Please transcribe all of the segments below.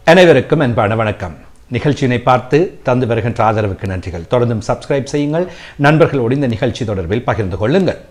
அனைவருக்கும் அன்பான வணக்கம் நிகழ்ச்சியினை பார்த்து தந்து வருகின்ற ஆதரவுக்கு நன்றிகள் தொடர்ந்தும் சப்ஸ்கிரைப் செய்யுங்கள் நண்பர்களோடு இந்த நிகழ்ச்சி தொடர்பில் பகிர்ந்து கொள்ளுங்கள்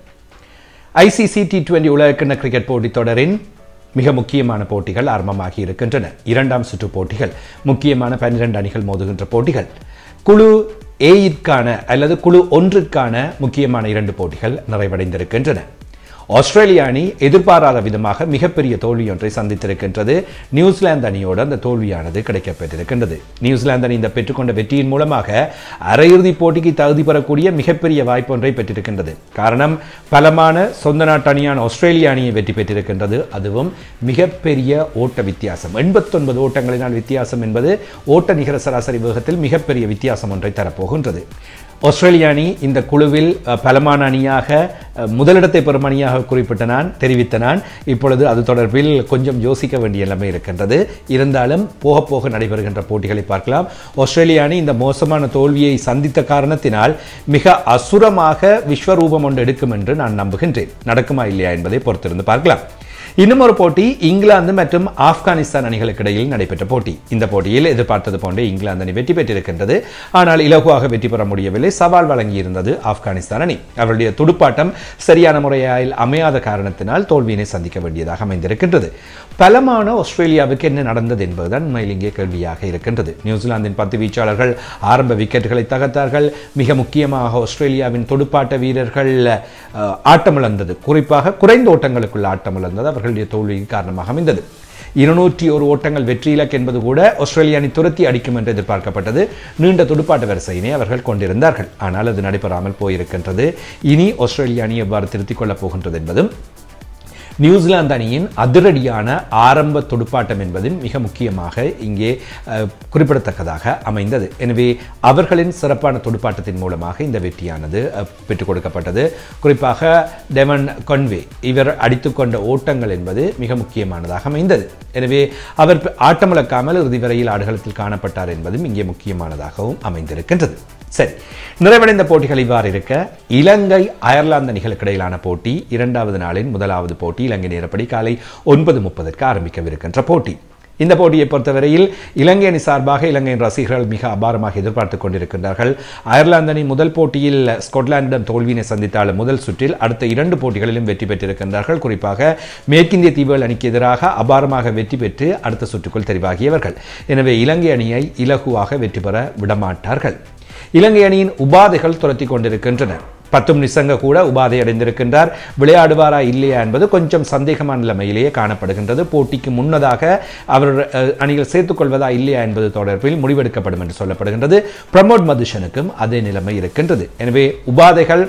ஐசிசி டி டுவெண்டி உலகக்கிண்ண கிரிக்கெட் போட்டித் தொடரின் மிக முக்கியமான போட்டிகள் ஆரம்பமாகி இருக்கின்றன இரண்டாம் சுற்று போட்டிகள் முக்கியமான பன்னிரண்டு அணிகள் மோதுகின்ற போட்டிகள் குழு ஏயிற்கான அல்லது குழு ஒன்றிற்கான முக்கியமான இரண்டு போட்டிகள் நிறைவடைந்திருக்கின்றன ஆஸ்திரேலிய அணி எதிர்பாராத விதமாக மிகப்பெரிய தோல்வி ஒன்றை சந்தித்திருக்கின்றது நியூசிலாந்து அணியோடு அந்த தோல்வியானது கிடைக்கப்பெற்றிருக்கின்றது நியூசிலாந்து அணி இந்த பெற்றுக்கொண்ட வெற்றியின் மூலமாக அரையிறுதிப் போட்டிக்கு தகுதி பெறக்கூடிய மிகப்பெரிய வாய்ப்பு ஒன்றை பெற்றிருக்கின்றது காரணம் பலமான சொந்த நாட்டு அணியான ஆஸ்திரேலிய அணியை வெற்றி பெற்றிருக்கின்றது அதுவும் மிகப்பெரிய ஓட்ட வித்தியாசம் எண்பத்தொன்பது ஓட்டங்களினால் வித்தியாசம் என்பது ஓட்ட நிகர சராசரி வேகத்தில் மிகப்பெரிய வித்தியாசம் ஒன்றை தரப்போகின்றது ஆஸ்திரேலிய அணி இந்த குழுவில் அஹ், பலமான அணியாக அஹ், முதலிடத்தை பெறும் அணியாக குறிப்பிட்ட நான் தெரிவித்த நான் இப்பொழுது அது தொடர்பில் கொஞ்சம் யோசிக்க வேண்டிய நிலைமை இருக்கின்றது இருந்தாலும் போக போக நடைபெறுகின்ற போட்டிகளை பார்க்கலாம் ஆஸ்திரேலிய அணி இந்த மோசமான தோல்வியை சந்தித்த காரணத்தினால் மிக அசுரமாக விஸ்வரூபம் ஒன்று எடுக்கும் என்று நான் நம்புகின்றேன் நடக்குமா இல்லையா என்பதை பொறுத்திருந்து பார்க்கலாம் இன்னும் ஒரு போட்டி இங்கிலாந்து மற்றும் ஆப்கானிஸ்தான் அணிகளுக்கு இடையில் நடைபெற்ற போட்டி இந்த போட்டியில் எதிர்பார்த்தது போன்றே இங்கிலாந்து அணி வெற்றி பெற்றிருக்கின்றது ஆனால் இலகுவாக வெற்றி பெற முடியவில்லை சவால் வழங்கியிருந்தது ஆப்கானிஸ்தான் அணி அவருடைய துடுப்பாட்டம் சரியான முறையில் அமையாத காரணத்தினால் தோல்வியினை சந்திக்க வேண்டியதாக அமைந்திருக்கின்றது பலமான ஆஸ்திரேலியாவுக்கு என்ன நடந்தது என்பதுதான் உண்மையில் இங்கே கேள்வியாக இருக்கின்றது நியூசிலாந்தின் பத்து வீச்சாளர்கள் ஆரம்ப விக்கெட்டுகளை தகர்த்தார்கள் மிக முக்கியமாக ஆஸ்திரேலியாவின் துடுப்பாட்ட வீரர்கள் அஹ், ஆட்டமிழந்தது குறிப்பாக குறைந்த ஓட்டங்களுக்குள்ள ஆட்டமிழந்தது அவர்களுடைய தோல்விக்கு காரணமாக அமைந்தது இருநூற்றி ஒரு ஓட்டங்கள் வெற்றி இலக்கு என்பது கூட ஆஸ்திரேலிய அணி துரத்தி அடிக்கும் என்று எதிர்பார்க்கப்பட்டது நீண்ட துடுப்பாட்ட வரிசையினை அவர்கள் கொண்டிருந்தார்கள் ஆனால் அது நடைபெறாமல் போயிருக்கின்றது இனி ஆஸ்திரேலிய அணி எவ்வாறு திருத்திக் கொள்ளப் போகின்றது என்பதும் நியூசிலாந்து அணியின் அதிரடியான ஆரம்ப துடுப்பாட்டம் என்பது மிக முக்கியமாக இங்கே அஹ், குறிப்பிடத்தக்கதாக அமைந்தது எனவே அவர்களின் சிறப்பான துடுப்பாட்டத்தின் மூலமாக இந்த வெற்றியானது அஹ், பெற்றுக் கொடுக்கப்பட்டது குறிப்பாக டெவன் கொன்வே இவர் அடித்துக்கொண்ட ஓட்டங்கள் என்பது மிக முக்கியமானதாக அமைந்தது எனவே அவர் ஆட்டமிழக்காமல் இறுதி வரையில் ஆடுகளத்தில் காணப்பட்டார் என்பதும் இங்கே முக்கியமானதாகவும் அமைந்திருக்கின்றது சரி நிறைவடைந்த போட்டிகள் இவ்வாறு இருக்க இலங்கை அயர்லாந்து அணிகளுக்கு இடையிலான போட்டி இரண்டாவது நாளின் முதலாவது போட்டி இலங்கை நேரப்படி காலை ஒன்பது முப்பதற்கு ஆரம்பிக்கவிருக்கின்ற போட்டி இந்த போட்டியை பொறுத்தவரையில் இலங்கை அணி சார்பாக இலங்கையின் ரசிகர்கள் மிக அபாரமாக எதிர்பார்த்துக் கொண்டிருக்கின்றார்கள் அயர்லாந்து அணி முதல் போட்டியில் ஸ்கொட்லாந்திடம் தோல்வியினை சந்தித்தாலும் முதல் சுற்றில் அடுத்த இரண்டு போட்டிகளிலும் வெற்றி பெற்றிருக்கின்றார்கள் குறிப்பாக மேற்கிந்திய தீவுகள் அணிக்கு எதிராக அபாரமாக வெற்றி பெற்று அடுத்த சுற்றுக்குள் தெரிவாகியவர்கள் எனவே இலங்கை அணியை இலகுவாக வெற்றி பெற விடமாட்டார்கள் இலங்கை அணியின் உபாதைகள் துரத்தி கொண்டிருக்கின்றன பத்தும் நிசங்க கூட உபாதை அடைந்திருக்கின்றார் விளையாடுவாரா இல்லையா என்பது கொஞ்சம் சந்தேகமான நிலைமையிலேயே காணப்படுகின்றது போட்டிக்கு முன்னதாக அவர் அஹ், அணியில் சேர்த்துக் கொள்வதா இல்லையா என்பது தொடர்பில் முடிவெடுக்கப்படும் என்று சொல்லப்படுகின்றது பிரமோட் மதுஷனுக்கும் அதே நிலைமை இருக்கின்றது எனவே உபாதைகள்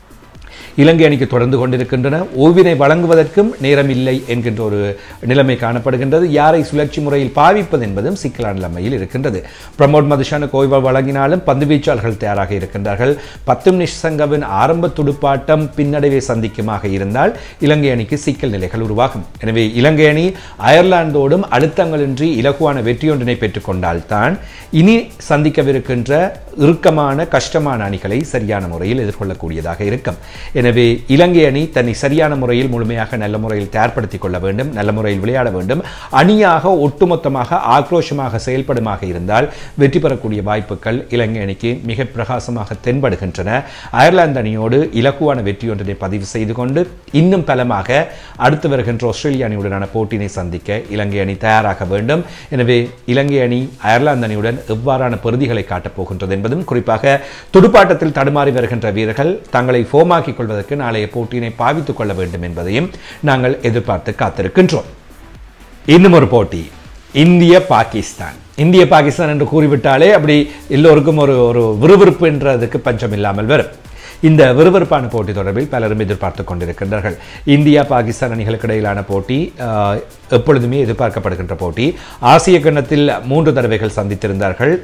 இலங்கை அணிக்கு தொடர்ந்து கொண்டிருக்கின்றன ஓய்வினை வழங்குவதற்கும் நேரம் இல்லை என்கின்ற ஒரு நிலைமை காணப்படுகின்றது யாரை சுழற்சி முறையில் பாவிப்பது என்பதும் சிக்கலான நிலைமையில் இருக்கின்றது பிரமோட் மதுஷானுக்கு ஓய்வு வழங்கினாலும் பந்து வீச்சாளர்கள் தயாராக இருக்கின்றார்கள் பத்தும் நிஷங்கவின் ஆரம்ப துடுப்பாட்டம் பின்னடைவை சந்திக்குமாக இருந்தால் இலங்கை அணிக்கு சிக்கல் நிலைகள் உருவாகும் எனவே இலங்கை அணி அயர்லாந்தோடும் அழுத்தங்களின்றி இலகுவான வெற்றியொன்றினை பெற்றுக்கொண்டால்தான் இனி சந்திக்கவிருக்கின்ற இறுக்கமான கஷ்டமான அணிகளை சரியான முறையில் எதிர்கொள்ளக்கூடியதாக இருக்கும் எனவே இலங்கை அணி தன்னை சரியான முறையில் முழுமையாக நல்ல முறையில் தயார்படுத்திக் கொள்ள வேண்டும் நல்ல முறையில் விளையாட வேண்டும் அணியாக ஒட்டுமொத்தமாக ஆக்ரோஷமாக செயல்படுமாக இருந்தால் வெற்றி பெறக்கூடிய வாய்ப்புகள் இலங்கை அணிக்கு மிக பிரகாசமாக தென்படுகின்றன அயர்லாந்து அணியோடு இலக்குவான வெற்றி ஒன்றினை பதிவு செய்து கொண்டு இன்னும் பலமாக அடுத்து வருகின்ற ஆஸ்திரேலிய அணியுடனான போட்டியினை சந்திக்க இலங்கை அணி தயாராக வேண்டும் எனவே இலங்கை அணி அயர்லாந்து அணியுடன் எவ்வாறான பெறுதிகளை காட்டப் போகின்றது என்பதும் குறிப்பாக துடுப்பாட்டத்தில் தடுமாறி வருகின்ற வீரர்கள் தங்களை ஃபோமாக்கிக் கொள்வதற்கு நாளைய போட்டியினை பாவித்துக் கொள்ள வேண்டும் என்பதையும் நாங்கள் எதிர்பார்த்து காத்திருக்கின்றோம் இன்னும் ஒரு போட்டி இந்திய பாகிஸ்தான் இந்திய பாகிஸ்தான் என்று கூறிவிட்டாலே அப்படி எல்லோருக்கும் ஒரு ஒரு விறுவிறுப்பு என்றதுக்கு பஞ்சம் இல்லாமல் வரும் இந்த விறுவிறுப்பான போட்டி தொடர்பில் பலரும் எதிர்பார்த்துக் கொண்டிருக்கின்றார்கள் இந்தியா பாகிஸ்தான் அணிகளுக்கு இடையிலான போட்டி ஆஹ், எப்பொழுதுமே எதிர்பார்க்கப்படுகின்ற போட்டி ஆசிய கண்ணத்தில் மூன்று தடவைகள் சந்தித்திருந்தார்கள்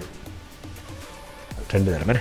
ரெண்டு தடவை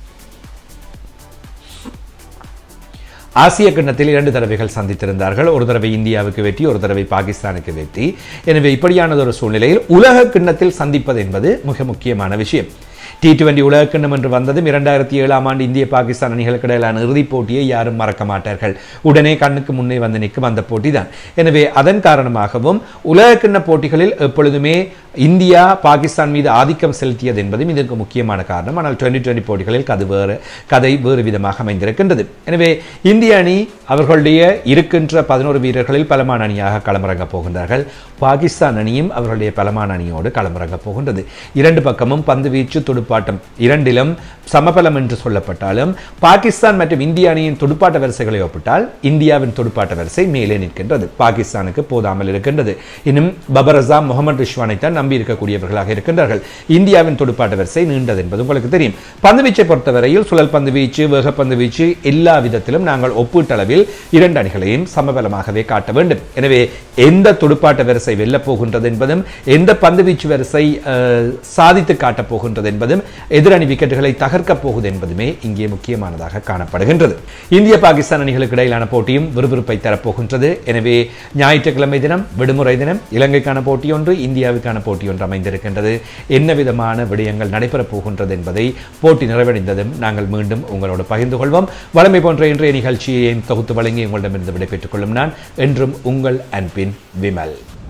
ஆசிய கிண்ணத்தில் இரண்டு தடவைகள் சந்தித்திருந்தார்கள் ஒரு தடவை இந்தியாவுக்கு வெற்றி ஒரு தடவை பாகிஸ்தானுக்கு வெற்றி எனவே இப்படியானது ஒரு சூழ்நிலையில் உலக கிண்ணத்தில் சந்திப்பது என்பது மிக முக்கியமான விஷயம் டி டுவெண்டி உலகக்கிண்ணம் என்று வந்ததும் இரண்டாயிரத்தி ஏழாம் ஆண்டு இந்திய பாகிஸ்தான் அணிகளுக்கு இடையிலான இறுதிப் போட்டியை யாரும் மறக்க மாட்டார்கள் உடனே கண்ணுக்கு முன்னே வந்து நிற்கும் அந்த போட்டி தான் எனவே அதன் காரணமாகவும் உலகக்கிண்ண போட்டிகளில் எப்பொழுதுமே இந்தியா பாகிஸ்தான் மீது ஆதிக்கம் செலுத்தியது என்பதும் இதற்கு முக்கியமான காரணம் ஆனால் டுவெண்டி டுவெண்டி போட்டிகளில் கது வேறு கதை வேறு விதமாக அமைந்திருக்கின்றது எனவே இந்திய அணி அவர்களுடைய இருக்கின்ற பதினோரு வீரர்களில் பலமான அணியாக களமிறங்கப் போகின்றார்கள் பாகிஸ்தான் அணியும் அவர்களுடைய பலமான அணியோடு களமிறங்கப் போகின்றது இரண்டு பக்கமும் பந்து வீச்சு துடுப்பாட்டம் இரண்டிலும் சமபலம் என்று சொல்லப்பட்டாலும் பாகிஸ்தான் மற்றும் இந்திய அணியின் துடுப்பாட்ட வரிசைகளை ஒப்பிட்டால் இந்தியாவின் துடுப்பாட்ட வரிசை மேலே நிற்கின்றது பாகிஸ்தானுக்கு போதாமல் இருக்கின்றது இன்னும் பபர் அசாம் முகமது ரிஷ்வானை தான் நம்பி இருக்கக்கூடியவர்களாக இருக்கின்றார்கள் இந்தியாவின் துடுப்பாட்ட வரிசை நீண்டது என்பது உங்களுக்கு தெரியும் பந்துவீச்சை பொறுத்தவரையில் சுழல் பந்து வீச்சு வேகப்பந்து வீச்சு எல்லா விதத்திலும் நாங்கள் ஒப்பீட்டளவில் இரண்டு அணிகளையும் சமபலமாகவே காட்ட வேண்டும் எனவே எந்த துடுப்பாட்ட வரிசை வெல்லப் போகின்றது என்பதும் எந்த பந்து வீச்சு வரிசை அஹ், சாதித்து காட்டப் போகின்றது என்பதும் எதிரணி விக்கெட்டுகளை தகர்க்கப் போகுது என்பதுமே இங்கே முக்கியமானதாக காணப்படுகின்றது இந்திய பாகிஸ்தான் அணிகளுக்கு இடையிலான போட்டியும் விறுவிறுப்பை தரப்போகின்றது எனவே ஞாயிற்றுக்கிழமை தினம் விடுமுறை தினம் இலங்கைக்கான போட்டி ஒன்று இந்தியாவுக்கான போட்டி ஒன்று அமைந்திருக்கின்றது என்ன விதமான விடயங்கள் நடைபெறப் போகின்றது என்பதை போட்டி நிறைவடைந்ததும் நாங்கள் மீண்டும் உங்களோடு பகிர்ந்து கொள்வோம் வளமை போன்ற இன்றைய நிகழ்ச்சியை தொகுத்து வழங்கி உங்களிடமிருந்து விடைபெற்றுக் கொள்ளும் நான் என்றும் உங்கள் அன்பின் விமல்